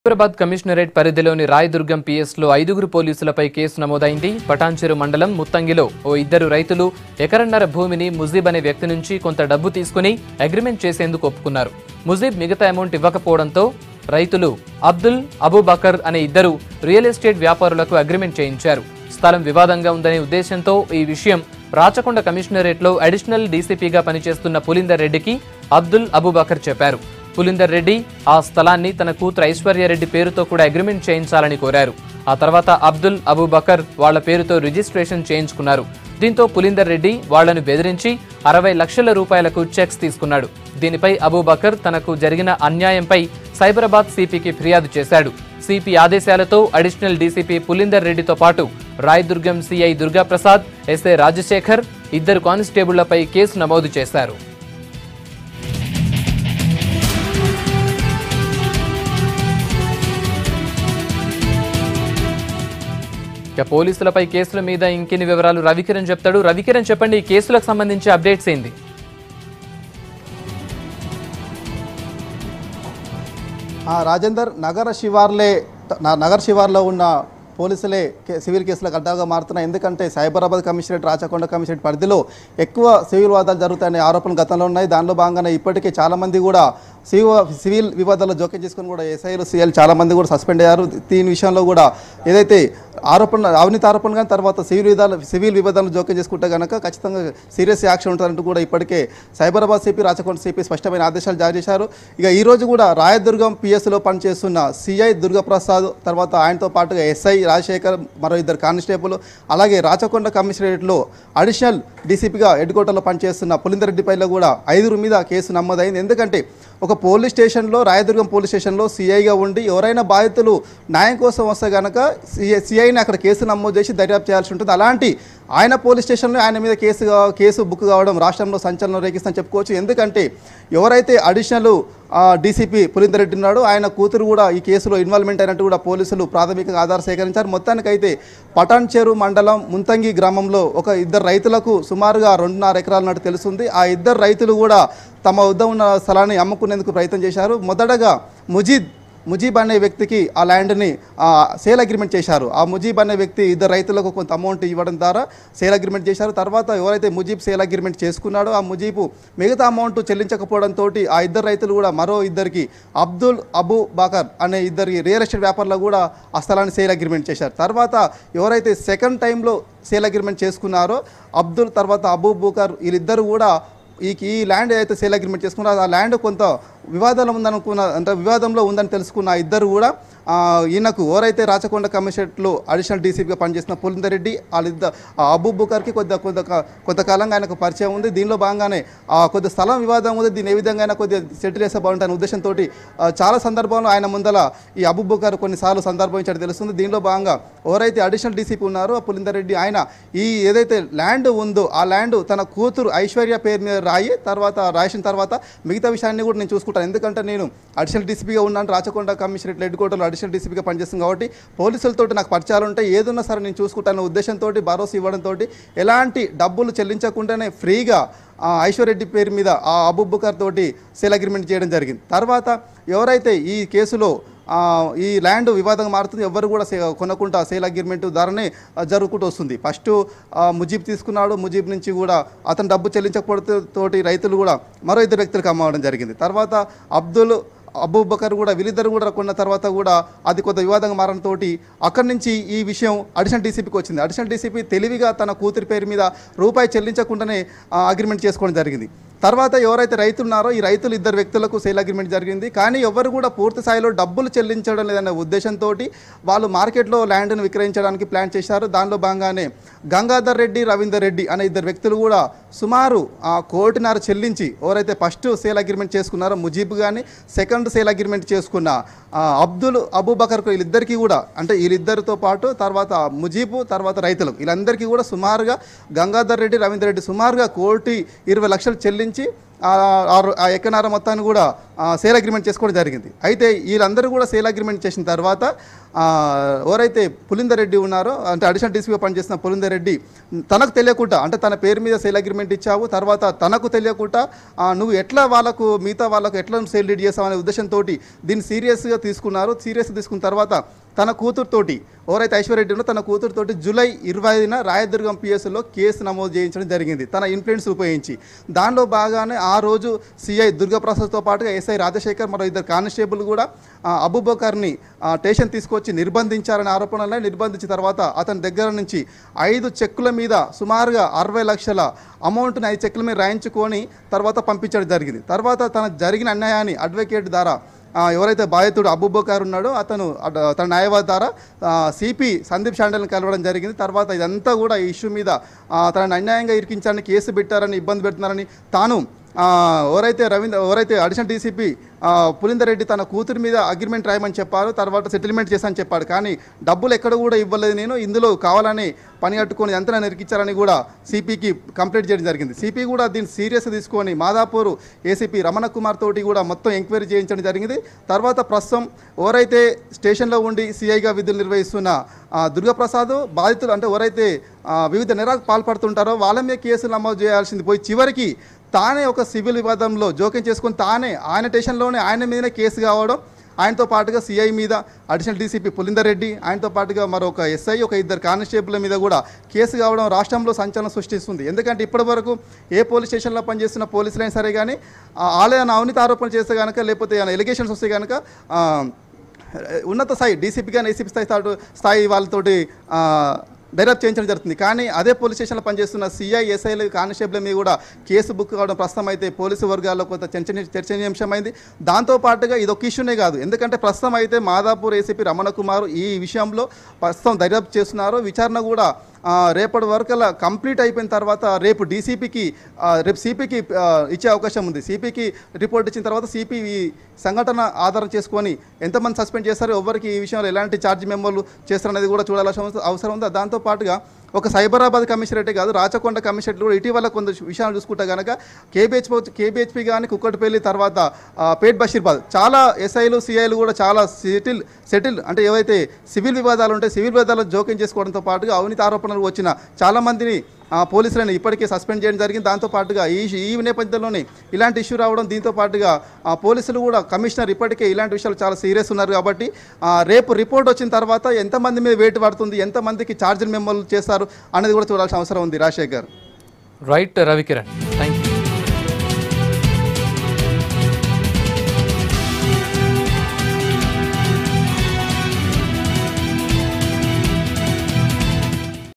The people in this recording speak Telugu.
హైదరాబాద్ కమిషనరేట్ పరిధిలోని రాయదుర్గం పిఎస్లో ఐదుగురు పోలీసులపై కేసు నమోదైంది పటాన్చెరు మండలం ముత్తంగిలో ఓ ఇద్దరు రైతులు ఎకరన్నర భూమిని ముజీబ్ అనే వ్యక్తి నుంచి కొంత డబ్బు తీసుకుని అగ్రిమెంట్ చేసేందుకు ఒప్పుకున్నారు ముజీబ్ మిగతా అమౌంట్ ఇవ్వకపోవడంతో రైతులు అబ్దుల్ అబూబకర్ అనే ఇద్దరు రియల్ ఎస్టేట్ వ్యాపారులకు అగ్రిమెంట్ చేయించారు స్థలం వివాదంగా ఉందనే ఉద్దేశంతో ఈ విషయం రాచకొండ కమిషనరేట్లో అడిషనల్ డీసీపీగా పనిచేస్తున్న పులిందర్ రెడ్డికి అబ్దుల్ అబూబకర్ చెప్పారు పులిందర్ రెడ్డి ఆ స్థలాన్ని తన కూతురు ఐశ్వర్యారెడ్డి పేరుతో కూడా అగ్రిమెంట్ చేయించాలని కోరారు ఆ తర్వాత అబ్దుల్ అబూబకర్ వాళ్ల పేరుతో రిజిస్ట్రేషన్ చేయించుకున్నారు దీంతో పులిందర్ రెడ్డి వాళ్లను బెదిరించి అరవై లక్షల రూపాయలకు చెక్స్ తీసుకున్నాడు దీనిపై అబూబకర్ తనకు జరిగిన అన్యాయంపై సైబరాబాద్ సిపికి ఫిర్యాదు చేశాడు సిపి ఆదేశాలతో అడిషనల్ డీసీపీ పులిందర్ రెడ్డితో పాటు రాయదుర్గం సిఐ దుర్గాప్రసాద్ ఎస్ఐ రాజశేఖర్ ఇద్దరు కానిస్టేబుళ్లపై కేసు నమోదు చేశారు ఇక పోలీసులపై కేసుల మీద ఇంకెన్ని వివరాలు రవికిరణ్ చెప్తాడు రవికిరణ్ చెప్పండి ఈ కేసులకు సంబంధించి అప్డేట్స్ ఏంది ఆ, రాజేందర్ నగర శివార్లే న- నగర శివార్లో ఉన్న పోలీసులే కే- సివిల్ కేసులకు అడ్డాగా మారుతున్నాయి ఎందుకంటే సైబరాబాద్ కమిషనరేట్ రాచకొండ కమిషనరేట్ పరిధిలో ఎక్కువ సివిల్ వాదాలు జరుగుతాయనే ఆరోపణలు గతంలో ఉన్నాయి దానిలో భాగంగానే ఇప్పటికే చాలామంది కూడా సివి సివిల్ వివాదాల్లో జోక్యం చేసుకుని కూడా ఎస్ఐలు సిఎల్ చాలామంది కూడా సస్పెండ్ అయ్యారు దీని విషయంలో కూడా ఏదైతే ఆరోపణ అవినీతి ఆరోపణ కానీ తర్వాత సివిల్ విధాలు సివిల్ వివాదాలను జోక్యం చేసుకుంటే కనుక ఖచ్చితంగా సీరియస్ యాక్షన్ ఉంటుందంటూ కూడా ఇప్పటికే సైబరాబాద్ సిపి రాచకొండ సిపి స్పష్టమైన ఆదేశాలు జారీ చేశారు ఇక ఈ రోజు కూడా రాయదుర్గం పిఎస్లో పనిచేస్తున్న సిఐ దుర్గప్రసాద్ తర్వాత ఆయనతో పాటుగా ఎస్ఐ రాజశేఖర్ మరో ఇద్దరు కానిస్టేబుల్ అలాగే రాచకొండ కమిషనరేట్లో అడిషనల్ డీసీపీగా హెడ్ క్వార్టర్లో పనిచేస్తున్న పులిందర్ రెడ్డిపైలో కూడా ఐదుగురు మీద కేసు నమోదైంది ఎందుకంటే ఒక పోలీస్ స్టేషన్లో రాయదుర్గం పోలీస్ స్టేషన్లో సిఐగా ఉండి ఎవరైనా బాధితులు న్యాయం కోసం వస్తే కనుక సిఐ సిఐని అక్కడ కేసు నమోదు చేసి దర్యాప్తు చేయాల్సి ఉంటుంది అలాంటి ఆయన పోలీస్ స్టేషన్లో ఆయన మీద కేసు కా- కేసు బుక్ కావడం రాష్ట్రంలో సంచలనం రేగిస్తుందని చెప్పుకోవచ్చు ఎందుకంటే ఎవరైతే అడిషనల్ డీసీపీ పులిందర్ రెడ్డి ఉన్నాడో ఆయన కూతురు కూడా ఈ కేసులో ఇన్వాల్వ్మెంట్ అయినట్టు కూడా పోలీసులు ప్రాథమికంగా ఆధార సేకరించారు మొత్తానికైతే పటాన్ చెరు మండలం ముంతంగి గ్రామంలో ఒక ఇద్దరు రైతులకు సుమారుగా రెండున్నర ఎకరాలు ఉన్నట్టు తెలుస్తుంది ఆ ఇద్దరు రైతులు కూడా తమ వద్ద ఉన్న స్థలాన్ని అమ్ముకునేందుకు ప్రయత్నం చేశారు మొదటగా ముజీద్ ముజీబ్ అనే వ్యక్తికి ఆ ల్యాండ్ని ఆ, సేల్ అగ్రిమెంట్ చేశారు ఆ ముజీబ్ అనే వ్యక్తి ఇద్దరు రైతులకు కొంత అమౌంట్ ఇవ్వడం ద్వారా సేల్ అగ్రిమెంట్ చేశారు తర్వాత ఎవరైతే ముజీబ్ సేల్ అగ్రిమెంట్ చేసుకున్నాడో ఆ ముజీబు మిగతా అమౌంట్ చెల్లించకపోవడంతో ఆ ఇద్దరు రైతులు కూడా మరో ఇద్దరికి అబ్దుల్ అబూ బాకర్ అనే ఇద్దరి రియల్ ఎస్టేట్ వ్యాపారులు కూడా ఆ స్థలాన్ని సేల్ అగ్రిమెంట్ చేశారు తర్వాత ఎవరైతే సెకండ్ టైంలో సేల్ అగ్రిమెంట్ చేసుకున్నారో అబ్దుల్ తర్వాత అబూ బూకర్ వీళ్ళిద్దరు కూడా ఈ ఈ ల్యాండ్ ఏదైతే సేల్ అగ్రిమెంట్ చేసుకున్నారో ఆ ల్యాండ్ కొంత వివాదంలో ఉందనుకున్న అంటే వివాదంలో ఉందని తెలుసుకున్న ఆ ఇద్దరు కూడా ఆ, ఈయనకు ఎవరైతే రాచకొండ కమిషనరేట్లో అడిషనల్ డీసీపీగా పనిచేసిన పులిందర్ రెడ్డి వాళ్ళిద్దరు అబూ బుకర్కి కొద్ది కొంత కొంతకాలంగా ఆయనకు పరిచయం ఉంది దీనిలో భాగంగానే ఆ, కొద్ది స్థలం వివాదం ఉంది దీన్ని ఏ విధంగా అయినా కొద్దిగా సెటిల్ చేస్తే బాగుంటుంది ఉద్దేశంతో చాలా సందర్భంలో ఆయన ముందల ఈ అబూ బుకర్ కొన్నిసార్లు సందర్భించడం తెలుస్తుంది దీనిలో భాగంగా ఎవరైతే అడిషనల్ డీసీపీ ఉన్నారో ఆ పులిందర్ రెడ్డి ఆయన ఈ ఏదైతే ల్యాండ్ ఉందో ఆ ల్యాండ్ తన కూతురు ఐశ్వర్య పేరు మీద రాయి తర్వాత రాసిన తర్వాత మిగతా విషయాన్ని కూడా నేను చూసుకుంటాను ఎందుకంటే నేను అడిషనల్ డీసీపీగా ఉన్నాను రాచకొండ కమిషనరేట్ హెడ్ క్వార్టర్లో అడిషనల్ డీసీపీగా పనిచేస్తుంది కాబట్టి పోలీసులతో నాకు పరిచయాలు ఉంటాయి ఏదున్నా సరే నేను చూసుకుంటాను ఉద్దేశంతో భరోసా ఇవ్వడంతో ఎలాంటి డబ్బులు చెల్లించకుండానే ఫ్రీగా ఆ ఐశ్వర్రెడ్డి పేరు మీద ఆ అబుబ్బకర్ తోటి సేల్ అగ్రిమెంట్ చేయడం జరిగింది తర్వాత ఎవరైతే ఈ కేసులో ఆ, ఈ ల్యాండ్ వివాదంగా మారుతుంది ఎవరు కూడా సే కొనకుండా సేల్ అగ్రిమెంట్ ద్వారానే ఆ, జరుగుకుంటూ వస్తుంది ఫస్ట్ ఆ, ముజీబ్ తీసుకున్నాడు ముజీబ్ నుంచి కూడా అతను డబ్బు చెల్లించకపోవడంతో తోటి రైతులు కూడా మరో ఇద్దరు వ్యక్తులకు అమ్మవడం జరిగింది తర్వాత అబ్దుల్ అబూబకర్ కూడా వీళ్ళిద్దరు కూడా కొన్న తర్వాత కూడా అది కొంత వివాదంగా మారడంతో అక్కడి నుంచి ఈ విషయం అడిషనల్ డీసీపీకి వచ్చింది అడిషనల్ డీసీపీ తెలివిగా తన కూతురి పేరు మీద రూపాయి చెల్లించకుండానే అగ్రిమెంట్ చేసుకోవడం జరిగింది తర్వాత ఎవరైతే రైతులు ఉన్నారో ఈ రైతులు ఇద్దరు వ్యక్తులకు సేల్ అగ్రిమెంట్ జరిగింది కానీ ఎవరు కూడా పూర్తి స్థాయిలో డబ్బులు చెల్లించడం లేదనే ఉద్దేశంతో వాళ్ళు మార్కెట్లో ల్యాండ్ను విక్రయించడానికి ప్లాన్ చేశారు దానిలో భాగంగానే గంగాధర్ రెడ్డి రవీందర్ రెడ్డి అనే ఇద్దరు వ్యక్తులు కూడా సుమారు ఆ కోటిన్నర చెల్లించి ఎవరైతే ఫస్ట్ సేల్ అగ్రిమెంట్ చేసుకున్నారో ముజీబ్ కానీ సెకండ్ సేల్ అగ్రిమెంట్ చేసుకున్న ఆ, అబ్దుల్ అబూబకర్ వీళ్ళిద్దరికీ కూడా అంటే వీళ్ళిద్దరితో పాటు తర్వాత ముజీబు తర్వాత రైతులు వీళ్ళందరికీ కూడా సుమారుగా గంగాధర్ రెడ్డి రవీందర్ రెడ్డి సుమారుగా కోటి ఇరవై లక్షలు చెల్లించి ఆ ఆ- ఆ ఎక్కనార మొత్తాన్ని కూడా ఆ, సేల్ అగ్రిమెంట్ చేసుకోవడం జరిగింది అయితే వీళ్ళందరూ కూడా సేల్ అగ్రిమెంట్ చేసిన తర్వాత ఆ, ఎవరైతే పులిందర్ రెడ్డి ఉన్నారో అంటే అడిషనల్ డీసీగా పనిచేసిన పులిందర్ రెడ్డి తనకు తెలియకుండా అంటే తన పేరు మీద సేల్ అగ్రిమెంట్ ఇచ్చావు తర్వాత తనకు తెలియకుండా ఆ, నువ్వు ఎట్లా వాళ్ళకు మిగతా వాళ్ళకు ఎట్లా సేల్ డీడ్ చేస్తావు అనే ఉద్దేశంతో దీన్ని సీరియస్గా తీసుకున్నారు సీరియస్గా తీసుకున్న తర్వాత తన కూతురుతోటి ఎవరైతే ఐశ్వర్యరెడ్డి ఉన్నో తన కూతురుతోటి జూలై ఇరవై ఐదున రాయదుర్గం పిఎస్లో కేసు నమోదు చేయించడం జరిగింది తన ఇన్ఫ్లుయెన్స్ ఉపయోగించి దానిలో బాగానే ఆ రోజు సిఐ దుర్గాప్రసాద్తో పాటుగా ఎస్ఐ రాజశేఖర్ మరో ఇద్దరు కానిస్టేబుల్ కూడా ఆ, అబూబకర్ని ఆ, స్టేషన్ తీసుకొచ్చి నిర్బంధించారనే ఆరోపణలే నిర్బంధించిన తర్వాత అతని దగ్గర నుంచి ఐదు చెక్కుల మీద సుమారుగా అరవై లక్షల అమౌంట్ని ఐదు చెక్కుల మీద రాయించుకొని తర్వాత పంపించడం జరిగింది తర్వాత తన జరిగిన అన్యాయాన్ని అడ్వకేట్ ద్వారా ఆ, ఎవరైతే బాధితుడు అబూబకర్ ఉన్నాడో అతను అడ్- తన న్యాయవాది ద్వారా సిపి సందీప్ షాండల్ని కలవడం జరిగింది తర్వాత ఇదంతా కూడా ఈ ఇష్యూ మీద ఆ, తనని అన్యాయంగా ఇరికించాలని కేసు పెట్టారని ఇబ్బంది పెడుతున్నారని తాను ఆ, ఎవరైతే రవీంద్ర ఎవరైతే అడిషనల్ డీసీపీ పులిందర్ రెడ్డి తన కూతురి మీద అగ్రిమెంట్ రాయమని చెప్పారు తర్వాత సెటిల్మెంట్ చేశాను చెప్పాడు కానీ డబ్బులు ఎక్కడ కూడా ఇవ్వలేదు నేను ఇందులో కావాలని పని కట్టుకొని ఎంత నిరికించారని కూడా సిపికి కంప్లైంట్ చేయడం జరిగింది సిపి కూడా దీన్ని సీరియస్ తీసుకొని మాదాపూర్ ఏసీపీ రమణ కుమార్ తోటి కూడా మొత్తం ఎంక్వైరీ చేయించడం జరిగింది తర్వాత ప్రస్తుతం ఎవరైతే స్టేషన్లో ఉండి సిఐగా విధులు నిర్వహిస్తున్న ఆ, దుర్గాప్రసాద్ బాధితులు అంటే ఎవరైతే ఆ, వివిధ నేరాలకు పాల్పడుతుంటారో వాళ్ళ మీద కేసులు నమోదు చేయాల్సింది పోయి చివరికి తానే ఒక సివిల్ వివాదంలో జోక్యం చేసుకొని తానే ఆయన స్టేషన్లోనే ఆయన మీదనే కేసు కావడం ఆయనతో పాటుగా సిఐ మీద అడిషనల్ డీసీపీ పులిందర్ రెడ్డి ఆయనతో పాటుగా మరొక ఎస్ఐ ఒక ఇద్దరు కానిస్టేబుల్ మీద కూడా కేసు కావడం రాష్ట్రంలో సంచలనం సృష్టిస్తుంది ఎందుకంటే ఇప్పటివరకు ఏ పోలీస్ స్టేషన్లో పనిచేస్తున్న పోలీసులైనా సరే కానీ ఆలయాన్ని అవినీతి ఆరోపణలు చేస్తే కనుక లేకపోతే ఏమైనా ఎలిగేషన్స్ వస్తే కనుక ఆ, ఉన్నత స్థాయి డీసీపీ కానీ ఏసీపీ స్థాయి తాటు- స్థాయి వాళ్ళతోటి డైరెక్ట్ చేయించడం జరుగుతుంది కానీ అదే పోలీస్ స్టేషన్లో పనిచేస్తున్న సిఐ ఎస్ఐలు కానిస్టేబుల్ మీద కూడా కేసు బుక్ కావడం ప్రస్తుతం అయితే పోలీసు వర్గాల్లో కొంత చర్చనీయ చర్చనీయాంశమైంది దాంతో పాటుగా ఇది ఒక ఇష్యూనే కాదు ఎందుకంటే ప్రస్తుతం అయితే మాదాపూర్ ఏసీపీ రమణ కుమార్ ఈ విషయంలో ప్రస్తుతం దర్యాప్తు చేస్తున్నారు విచారణ కూడా ఆ, రేపటి వరకల్లా కంప్లీట్ అయిపోయిన తర్వాత రేపు డీసీపీకి రేపు సిపికి ఇచ్చే అవకాశం ఉంది సిపికి రిపోర్ట్ ఇచ్చిన తర్వాత సిపి ఈ సంఘటన ఆధారం చేసుకొని ఎంతమంది సస్పెండ్ చేస్తారో ఎవరికి ఈ విషయంలో ఎలాంటి ఛార్జ్ మెమోలు చేస్తారనేది కూడా చూడాల్సిన అవసరం- అవసరం ఉంది దాంతో పాటుగా ఒక సైబరాబాద్ కమిషనరేటే కాదు రాచకొండ కమిషనరేట్ కూడా ఇటీవల కొంత విషయాలు చూసుకుంటే కనుక కేబిహెచ్ కేబిహెచ్పి కానీ కుక్కటిపల్లి తర్వాత ఆ, పేట్ బషీర్బాద్ చాలా ఎస్ఐలు సిఐలు కూడా చాలా సెటిల్ సెటిల్ అంటే ఏవైతే సివిల్ వివాదాలు ఉంటాయి సివిల్ వివాదాలు జోక్యం చేసుకోవడంతో పాటుగా అవినీతి ఆరోపణలు వచ్చిన చాలా మందిని ఆ, పోలీసులను ఇప్పటికే సస్పెండ్ చేయడం జరిగింది దాంతో పాటుగా ఈ ఈ నేపథ్యంలోనే ఇలాంటి ఇష్యూ రావడం దీంతో పాటుగా ఆ, పోలీసులు కూడా కమిషనర్ ఇప్పటికే ఇలాంటి విషయాలు చాలా సీరియస్ ఉన్నారు కాబట్టి ఆ, రేపు రిపోర్ట్ వచ్చిన తర్వాత ఎంతమంది మీద వేటు పడుతుంది ఎంతమందికి ఛార్జీలు మెమోలు చేస్తారు అనేది కూడా చూడాల్సిన అవసరం ఉంది రాజశేఖర్ రైట్ రవికిరణ్